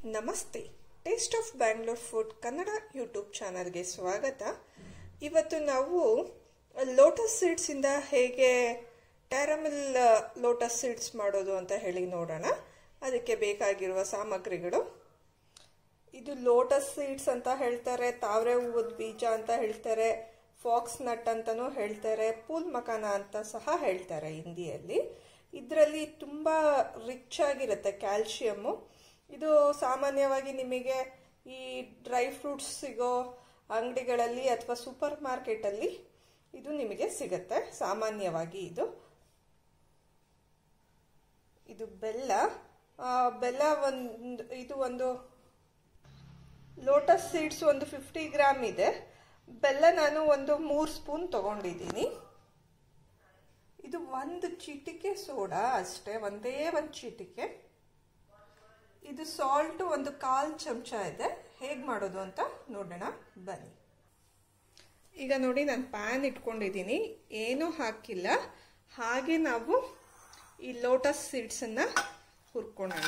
ನಮಸ್ತೆ taste of Bangalore food Kannada YouTube ಚಾನಲ್ಗೆ ಸ್ವಾಗತ ಇವತ್ತು ನಾವು ಲೋಟಸ್ ಸೀಡ್ಸಿಂದ ಹೇಗೆ ಟ್ಯಾರಮಿಲ್ ಲೋಟಸ್ ಸೀಡ್ಸ್ ಮಾಡೋದು ಅಂತ ಹೇಳಿ ನೋಡೋಣ ಅದಕ್ಕೆ ಬೇಕಾಗಿರುವ ಸಾಮಗ್ರಿಗಳು ಇದು ಲೋಟಸ್ ಸೀಡ್ಸ್ ಅಂತ ಹೇಳ್ತಾರೆ ತಾವರೆ ಹೂವದ ಬೀಜ ಅಂತ ಹೇಳ್ತಾರೆ ಫಾಕ್ಸ್ ನಟ್ ಅಂತಲೂ ಹೇಳ್ತಾರೆ ಪೂಲ್ ಮಕಾನ ಅಂತ ಸಹ ಹೇಳ್ತಾರೆ ಹಿಂದಿಯಲ್ಲಿ ಇದರಲ್ಲಿ ತುಂಬ ರಿಚ್ ಆಗಿರುತ್ತೆ ಕ್ಯಾಲ್ಶಿಯಮ್ಮು ಇದು ಸಾಮಾನ್ಯವಾಗಿ ನಿಮಗೆ ಈ ಡ್ರೈ ಫ್ರೂಟ್ಸ್ ಸಿಗೋ ಅಂಗಡಿಗಳಲ್ಲಿ ಅಥವಾ ಸೂಪರ್ ಮಾರ್ಕೆಟಲ್ಲಿ ಇದು ನಿಮಗೆ ಸಿಗುತ್ತೆ ಸಾಮಾನ್ಯವಾಗಿ ಇದು ಇದು ಬೆಲ್ಲ ಆ, ಬೆಲ್ಲ ಒಂದು ಇದು ಒಂದು ಲೋಟಸ್ ಸೀಡ್ಸ್ ಒಂದು ಫಿಫ್ಟಿ ಗ್ರಾಮ್ ಇದೆ ಬೆಲ್ಲ ನಾನು ಒಂದು ಮೂರು ಸ್ಪೂನ್ ತಗೊಂಡಿದ್ದೀನಿ ಇದು ಒಂದು ಚಿಟಿಕೆ ಸೋಡಾ ಅಷ್ಟೇ ಒಂದೇ ಒಂದು ಚಿಟಿಕೆ ಇದು ಸಾಲ್ಟ್ ಒಂದು ಕಾಲ್ ಚಮಚ ಇದೆ ಹೇಗೆ ಮಾಡೋದು ಅಂತ ನೋಡೋಣ ಬನ್ನಿ ಈಗ ನೋಡಿ ನಾನು ಪ್ಯಾನ್ ಇಟ್ಕೊಂಡಿದ್ದೀನಿ ಏನೂ ಹಾಕಿಲ್ಲ ಹಾಗೆ ನಾವು ಈ ಲೋಟಸ್ ಸೀಡ್ಸನ್ನು ಹುರ್ಕೊಳ್ಳೋಣ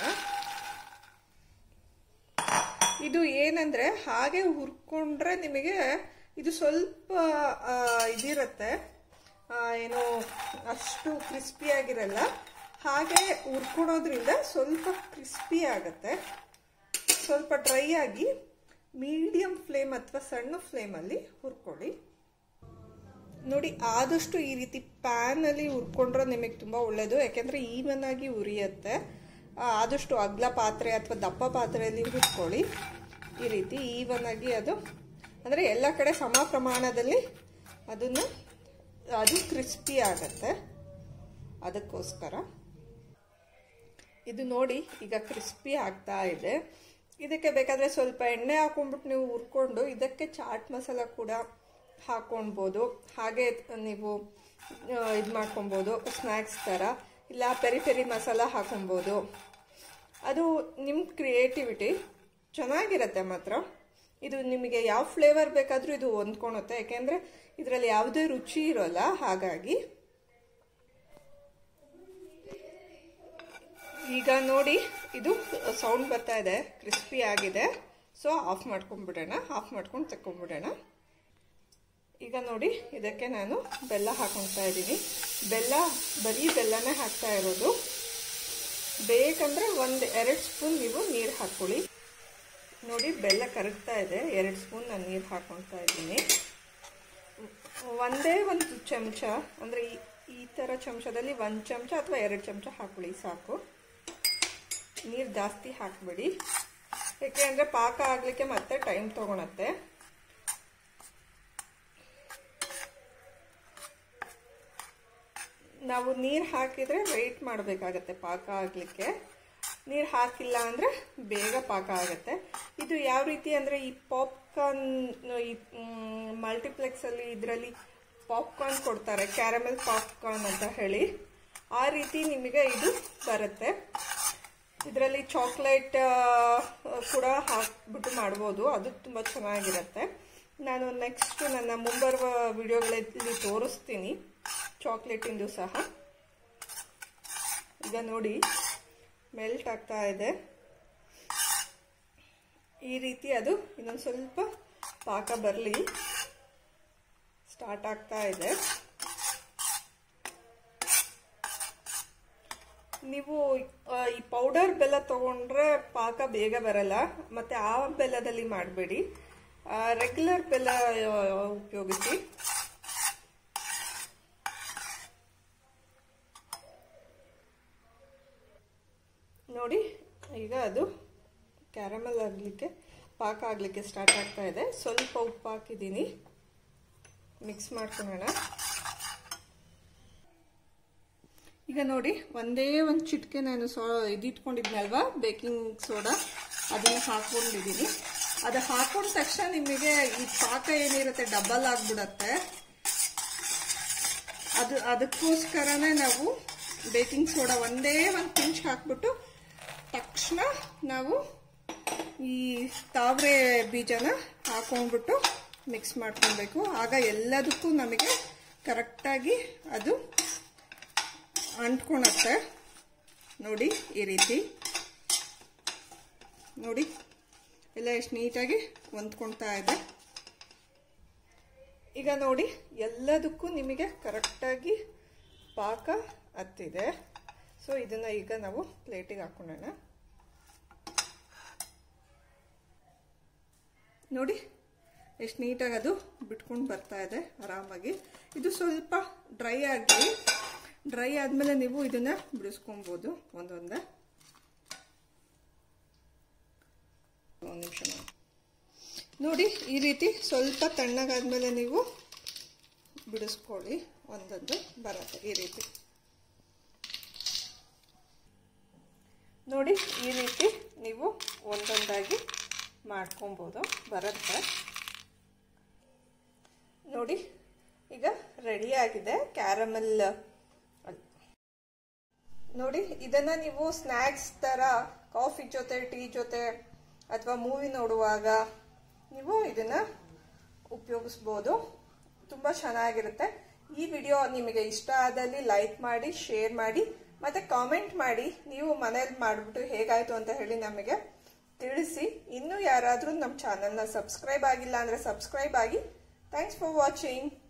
ಇದು ಏನಂದ್ರೆ ಹಾಗೆ ಹುರ್ಕೊಂಡ್ರೆ ನಿಮಗೆ ಇದು ಸ್ವಲ್ಪ ಆ, ಇದಿರುತ್ತೆ ಆ, ಏನು ಅಷ್ಟು ಕ್ರಿಸ್ಪಿ ಆಗಿರಲ್ಲ ಹಾಗೆ ಹುರ್ಕೊಳೋದ್ರಿಂದ ಸ್ವಲ್ಪ ಕ್ರಿಸ್ಪಿ ಆಗುತ್ತೆ ಸ್ವಲ್ಪ ಡ್ರೈ ಆಗಿ ಮೀಡಿಯಂ ಫ್ಲೇಮ್ ಅಥವಾ ಸಣ್ಣ ಫ್ಲೇಮಲ್ಲಿ ಹುರ್ಕೊಳ್ಳಿ ನೋಡಿ ಆದಷ್ಟು ಈ ರೀತಿ ಪ್ಯಾನಲ್ಲಿ ಹುರ್ಕೊಂಡ್ರೆ ನಿಮಗೆ ತುಂಬ ಒಳ್ಳೆಯದು ಯಾಕೆಂದರೆ ಈವನ್ ಆಗಿ ಉರಿಯುತ್ತೆ ಆ, ಆದಷ್ಟು ಅಗ್ಲ ಪಾತ್ರೆ ಅಥವಾ ದಪ್ಪ ಪಾತ್ರೆಯಲ್ಲಿ ಹುರ್ಕೊಳ್ಳಿ ಈ ರೀತಿ ಈವನ್ ಆಗಿ ಅದು ಅಂದರೆ ಎಲ್ಲ ಕಡೆ ಸಮ ಪ್ರಮಾಣದಲ್ಲಿ ಅದನ್ನು ಅದು ಕ್ರಿಸ್ಪಿ ಆಗುತ್ತೆ ಅದಕ್ಕೋಸ್ಕರ ಇದು ನೋಡಿ ಈಗ ಕ್ರಿಸ್ಪಿ ಆಗ್ತಾ ಇದೆ ಇದಕ್ಕೆ ಬೇಕಾದರೆ ಸ್ವಲ್ಪ ಎಣ್ಣೆ ಹಾಕೊಂಡ್ಬಿಟ್ಟು ನೀವು ಹುರ್ಕೊಂಡು ಇದಕ್ಕೆ ಚಾಟ್ ಮಸಾಲ ಕೂಡ ಹಾಕೊಳ್ಬೋದು ಹಾಗೆ ನೀವು ಇದು ಮಾಡ್ಕೊಬೋದು ಸ್ನ್ಯಾಕ್ಸ್ ಥರ ಇಲ್ಲ ಪೆರಿ ಪೆರಿ ಮಸಾಲ ಹಾಕೊಬೋದು ಅದು ನಿಮ್ಮ ಕ್ರಿಯೇಟಿವಿಟಿ ಚೆನ್ನಾಗಿರುತ್ತೆ ಮಾತ್ರ ಇದು ನಿಮಗೆ ಯಾವ ಫ್ಲೇವರ್ ಬೇಕಾದರೂ ಇದು ಹೊಂದ್ಕೊಳುತ್ತೆ ಯಾಕೆಂದರೆ ಇದರಲ್ಲಿ ಯಾವುದೇ ರುಚಿ ಇರೋಲ್ಲ ಹಾಗಾಗಿ ಈಗ ನೋಡಿ ಇದು ಸೌಂಡ್ ಬರ್ತಾ ಇದೆ ಕ್ರಿಸ್ಪಿ ಆಗಿದೆ ಸೊ ಆಫ್ ಮಾಡ್ಕೊಂಡ್ಬಿಡೋಣ ಆಫ್ ಮಾಡ್ಕೊಂಡು ತಕೊಂಡ್ಬಿಡೋಣ ಈಗ ನೋಡಿ ಇದಕ್ಕೆ ನಾನು ಬೆಲ್ಲ ಹಾಕೊಳ್ತಾ ಇದ್ದೀನಿ ಬೆಲ್ಲ ಬರೀ ಬೆಲ್ಲನೇ ಹಾಕ್ತಾ ಇರೋದು ಬೇಕಂದ್ರೆ ಒಂದು ಎರಡು ಸ್ಪೂನ್ ನೀವು ನೀರು ಹಾಕ್ಕೊಳ್ಳಿ ನೋಡಿ ಬೆಲ್ಲ ಕರಗ್ತಾ ಇದೆ ಎರಡು ಸ್ಪೂನ್ ನಾನು ನೀರು ಹಾಕೊಳ್ತಾ ಇದ್ದೀನಿ ಒಂದೇ ಒಂದು ಚಮಚ ಅಂದರೆ ಈ ಈ ಥರ ಚಮಚದಲ್ಲಿ ಒಂದು ಚಮಚ ಅಥವಾ ಎರಡು ಚಮಚ ಹಾಕೊಳ್ಳಿ ಸಾಕು ನೀರು ಜಾಸ್ತಿ ಹಾಕಬೇಡಿ ಏಕೆ ಅಂದರೆ ಪಾಕ ಆಗಲಿಕ್ಕೆ ಮತ್ತೆ ಟೈಮ್ ತೊಗೊಳತ್ತೆ ನಾವು ನೀರು ಹಾಕಿದರೆ ವೆಯ್ಟ್ ಮಾಡಬೇಕಾಗತ್ತೆ ಪಾಕ ಆಗಲಿಕ್ಕೆ ನೀರು ಹಾಕಿಲ್ಲ ಅಂದರೆ ಬೇಗ ಪಾಕ ಆಗುತ್ತೆ ಇದು ಯಾವ ರೀತಿ ಅಂದರೆ ಈ ಪಾಪ್ಕಾರ್ನ್ ಈ ಮಲ್ಟಿಪ್ಲೆಕ್ಸಲ್ಲಿ ಇದರಲ್ಲಿ ಪಾಪ್ಕಾರ್ನ್ ಕೊಡ್ತಾರೆ ಕ್ಯಾರಮೆಲ್ ಪಾಪ್ಕಾರ್ನ್ ಅಂತ ಹೇಳಿ ಆ ರೀತಿ ನಿಮಗೆ ಇದು ಬರುತ್ತೆ ಇದರಲ್ಲಿ ಚಾಕ್ಲೇಟ್ ಕೂಡ ಹಾಕ್ಬಿಟ್ಟು ಮಾಡ್ಬೋದು ಅದು ತುಂಬ ಚೆನ್ನಾಗಿರುತ್ತೆ ನಾನು ನೆಕ್ಸ್ಟ್ ನನ್ನ ಮುಂಬರುವ ವಿಡಿಯೋಗಳಲ್ಲಿ ತೋರಿಸ್ತೀನಿ ಚಾಕ್ಲೇಟಿಂದು ಸಹ ಈಗ ನೋಡಿ ಮೆಲ್ಟ್ ಆಗ್ತಾ ಇದೆ ಈ ರೀತಿ ಅದು ಇನ್ನೊಂದು ಸ್ವಲ್ಪ ಪಾಕ ಬರಲಿ ಸ್ಟಾರ್ಟ್ ಆಗ್ತಾ ಇದೆ ನೀವು ಈ ಪೌಡರ್ ಬೆಲ್ಲ ತಗೊಂಡ್ರೆ ಪಾಕ ಬೇಗ ಬರಲ್ಲ ಮತ್ತೆ ಆ ಬೆಲ್ಲದಲ್ಲಿ ಮಾಡಬೇಡಿ ರೆಗ್ಯುಲರ್ ಬೆಲ್ಲ ಉಪಯೋಗಿಸಿ ನೋಡಿ ಈಗ ಅದು ಕ್ಯಾರಮಲ್ ಆಗಲಿಕ್ಕೆ ಪಾಕ ಆಗಲಿಕ್ಕೆ ಸ್ಟಾರ್ಟ್ ಆಗ್ತಾ ಇದೆ ಸ್ವಲ್ಪ ಉಪ್ಪು ಹಾಕಿದ್ದೀನಿ ಮಿಕ್ಸ್ ಮಾಡ್ಕೊಳ್ಳೋಣ ಈಗ ನೋಡಿ ಒಂದೇ ಒಂದು ಚಿಟಿಕೆ ನಾನು ಸೋ ಇದಿಟ್ಕೊಂಡಿದ್ನಲ್ವಾ ಬೇಕಿಂಗ್ ಸೋಡಾ ಅದನ್ನು ಹಾಕೊಂಡಿದ್ದೀನಿ ಅದು ಹಾಕೊಂಡ ತಕ್ಷಣ ನಿಮಗೆ ಈ ಪಾಕ ಏನಿರುತ್ತೆ ಡಬಲ್ ಆಗಿಬಿಡತ್ತೆ ಅದು ಅದಕ್ಕೋಸ್ಕರನೇ ನಾವು ಬೇಕಿಂಗ್ ಸೋಡಾ ಒಂದೇ ಒಂದು ಪಿಂಚ್ ಹಾಕ್ಬಿಟ್ಟು ತಕ್ಷಣ ನಾವು ಈ ತಾವರೆ ಬೀಜನ ಹಾಕೊಂಡ್ಬಿಟ್ಟು ಮಿಕ್ಸ್ ಮಾಡ್ಕೊಳ್ಬೇಕು ಆಗ ಎಲ್ಲದಕ್ಕೂ ನಮಗೆ ಕರೆಕ್ಟಾಗಿ ಅದು ಅಂಟ್ಕೊಳತ್ತೆ ನೋಡಿ ಈ ರೀತಿ ನೋಡಿ ಎಲ್ಲ ಎಷ್ಟು ನೀಟಾಗಿ ಹೊಂದ್ಕೊಳ್ತಾ ಇದೆ ಈಗ ನೋಡಿ ಎಲ್ಲದಕ್ಕೂ ನಿಮಗೆ ಕರೆಕ್ಟಾಗಿ ಪಾಕ ಹತ್ತಿದೆ ಸೊ ಇದನ್ನು ಈಗ ನಾವು ಪ್ಲೇಟಿಗೆ ಹಾಕೊಳ್ಳೋಣ ನೋಡಿ ಎಷ್ಟು ನೀಟಾಗಿ ಅದು ಬಿಟ್ಕೊಂಡು ಬರ್ತಾ ಇದೆ ಆರಾಮಾಗಿ ಇದು ಸ್ವಲ್ಪ ಡ್ರೈ ಆಗಿ ಡ್ರೈ ಆದಮೇಲೆ ನೀವು ಇದನ್ನು ಬಿಡಿಸ್ಕೊಬೋದು ಒಂದೊಂದೇ ಒಂದು ನಿಮಿಷ ನೋಡಿ ಈ ರೀತಿ ಸ್ವಲ್ಪ ತಣ್ಣಗಾದ್ಮೇಲೆ ನೀವು ಬಿಡಿಸ್ಕೊಳ್ಳಿ ಒಂದೊಂದು ಬರುತ್ತೆ ಈ ರೀತಿ ನೋಡಿ ಈ ರೀತಿ ನೀವು ಒಂದೊಂದಾಗಿ ಮಾಡ್ಕೊಬೋದು ಬರುತ್ತೆ ನೋಡಿ ಈಗ ರೆಡಿ ಆಗಿದೆ ಕ್ಯಾರಮಲ್ ನೋಡಿ ಇದನ್ನ ನೀವು ಸ್ನ್ಯಾಕ್ಸ್ ತರ ಕಾಫಿ ಜೊತೆ ಟೀ ಜೊತೆ ಅಥವಾ ಮೂವಿ ನೋಡುವಾಗ ನೀವು ಇದನ್ನ ಉಪಯೋಗಿಸ್ಬೋದು ತುಂಬ ಚೆನ್ನಾಗಿರುತ್ತೆ ಈ ವಿಡಿಯೋ ನಿಮಗೆ ಇಷ್ಟ ಆದಲ್ಲಿ ಲೈಕ್ ಮಾಡಿ ಶೇರ್ ಮಾಡಿ ಮತ್ತೆ ಕಾಮೆಂಟ್ ಮಾಡಿ ನೀವು ಮನೇಲಿ ಮಾಡಿಬಿಟ್ಟು ಹೇಗಾಯ್ತು ಅಂತ ಹೇಳಿ ನಮಗೆ ತಿಳಿಸಿ ಇನ್ನೂ ಯಾರಾದರೂ ನಮ್ಮ ಚಾನಲ್ನ ಸಬ್ಸ್ಕ್ರೈಬ್ ಆಗಿಲ್ಲ ಅಂದರೆ ಸಬ್ಸ್ಕ್ರೈಬ್ ಆಗಿ ಥ್ಯಾಂಕ್ಸ್ ಫಾರ್ ವಾಚಿಂಗ್